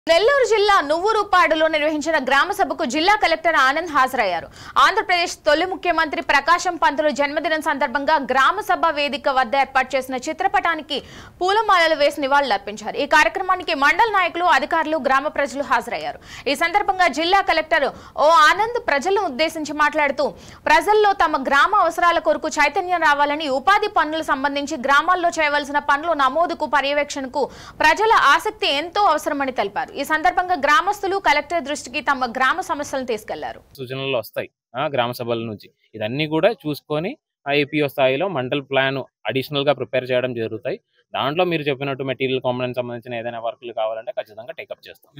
నెల్లూరు జిల్లా నువ్వురుపాడులో నిర్వహించిన గ్రామ సభకు జిల్లా కలెక్టర్ ఆనంద్ హాజరయ్యారు ఆంధ్రప్రదేశ్ తొలి ముఖ్యమంత్రి ప్రకాశం పంతులు జన్మదినం సందర్భంగా గ్రామ సభ వేదిక వద్ద ఏర్పాటు చేసిన చిత్రపటానికి పూలమాలలు వేసి నివాళులర్పించారు ఈ కార్యక్రమానికి మండల నాయకులు అధికారులు గ్రామ ప్రజలు హాజరయ్యారు ఈ సందర్భంగా జిల్లా కలెక్టర్ ఓ ఆనంద్ ప్రజలను ఉద్దేశించి మాట్లాడుతూ ప్రజల్లో తమ గ్రామ అవసరాల కొరకు చైతన్యం రావాలని ఉపాధి పనులకు సంబంధించి గ్రామాల్లో చేయవలసిన పనుల నమోదుకు పర్యవేక్షణకు ప్రజల ఆసక్తి ఎంతో అవసరమని తెలిపారు ఈ సందర్భంగా గ్రామస్తులు కలెక్టర్ దృష్టికి తమ గ్రామ సమస్యలను తీసుకెళ్లారు సూచనలు వస్తాయి ఆ, గ్రామ సభల నుంచి ఇదన్నీ కూడా చూసుకొని ఆ ఏపీఓ స్థాయిలో మండల్ ప్లాన్ అడిషనల్ గా ప్రిపేర్ చేయడం జరుగుతాయి దాంట్లో మీరు చెప్పినట్టు మెటీరియల్ కాంపనెంట్ సంబంధించిన ఏదైనా వర్క్లు కావాలంటే ఖచ్చితంగా టేకప్ చేస్తాం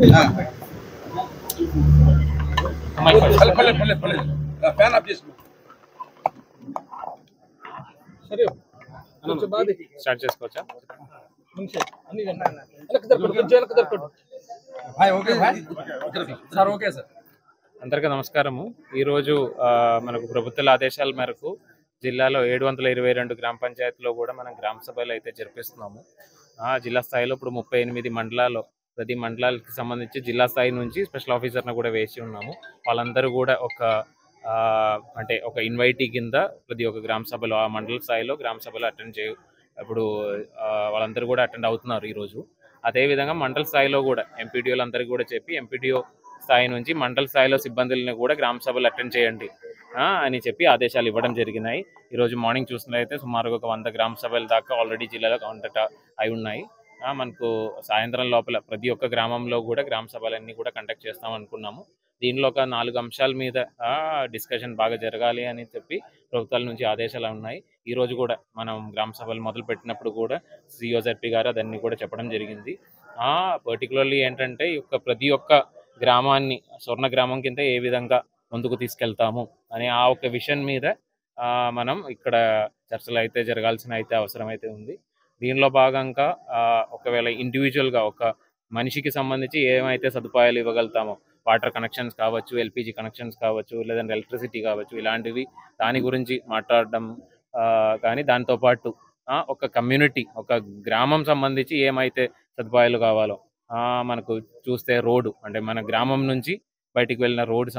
పల్లె పల్లె పల్లె పల్లె ఫ్యాన్ ఆఫ్ చేసుకో సరే కొంచెం బాధ స్టార్ట్ చేసుకోవచ్చా మంచి అన్ని వెనక్కి జరగదు కొంచెం వెనక్కి జరగదు hi okay hi sir okay sir అందరికీ నమస్కారము ఈరోజు ఆ, మనకు ప్రభుత్వాల ఆదేశాల మేరకు జిల్లాలో ఏడు వందల ఇరవై రెండు గ్రామ పంచాయతీలో కూడా మనం గ్రామ సభలు అయితే జరిపిస్తున్నాము ఆ, జిల్లా స్థాయిలో ఇప్పుడు ముప్పై ఎనిమిది మండలాల్లో ప్రతి మండలాలకి సంబంధించి జిల్లా స్థాయి నుంచి స్పెషల్ ఆఫీసర్ని కూడా వేసి ఉన్నాము వాళ్ళందరూ కూడా ఒక ఆ, అంటే ఒక ఇన్వైటీ కింద ప్రతి ఒక్క గ్రామ సభలో ఆ మండల స్థాయిలో గ్రామ సభలో అటెండ్ చేయ ఇప్పుడు ఆ, వాళ్ళందరూ కూడా అటెండ్ అవుతున్నారు ఈరోజు అదేవిధంగా మండల స్థాయిలో కూడా ఎంపీడీఓలు అందరికీ కూడా చెప్పి ఎంపీడీఓ స్థాయి నుంచి మండల స్థాయిలో సిబ్బందులను కూడా గ్రామ సభలు అటెండ్ చేయండి ఆ, అని చెప్పి ఆదేశాలు ఇవ్వడం జరిగినాయి ఈరోజు మార్నింగ్ చూసినట్లయితే సుమారుగా ఒక వంద గ్రామ సభల దాకా ఆల్రెడీ జిల్లాలో కౌంటర్ అయి ఉన్నాయి ఆ, మనకు సాయంత్రం లోపల ప్రతి ఒక్క గ్రామంలో కూడా గ్రామ సభలన్నీ కూడా కండక్ట్ చేస్తాం అనుకున్నాము దీనిలో ఒక నాలుగు అంశాల మీద డిస్కషన్ బాగా జరగాలి అని చెప్పి ప్రభుత్వాల నుంచి ఆదేశాలు ఉన్నాయి ఈ రోజు కూడా మనం గ్రామ సభలు మొదలు పెట్టినప్పుడు కూడా సిఓజెడ్పీ గారు అదన్నీ కూడా చెప్పడం జరిగింది ఆ పర్టికులర్లీ ఏంటంటే ఈ యొక్క ప్రతి ఒక్క గ్రామాన్ని స్వర్ణ గ్రామం కింద ఏ విధంగా ముందుకు తీసుకెళ్తాము అనే ఆ ఒక విషయం మీద ఆ, మనం ఇక్కడ చర్చలు అయితే జరగాల్సిన అయితే అవసరం అయితే ఉంది దీనిలో భాగంగా ఆ, ఒకవేళ ఇండివిజువల్గా ఒక మనిషికి సంబంధించి ఏమైతే సదుపాయాలు ఇవ్వగలుగుతామో వాటర్ కనెక్షన్స్ కావచ్చు ఎల్పిజి కనెక్షన్స్ కావచ్చు లేదంటే ఎలక్ట్రిసిటీ కావచ్చు ఇలాంటివి దాని గురించి మాట్లాడడం ఆ, కానీ దాంతోపాటు ఆ, ఒక కమ్యూనిటీ ఒక గ్రామం సంబంధించి ఏమైతే సదుపాయాలు కావాలో ఆ, మనకు చూస్తే రోడ్డు అంటే మన గ్రామం నుంచి బయటికి వెళ్ళిన రోడ్డు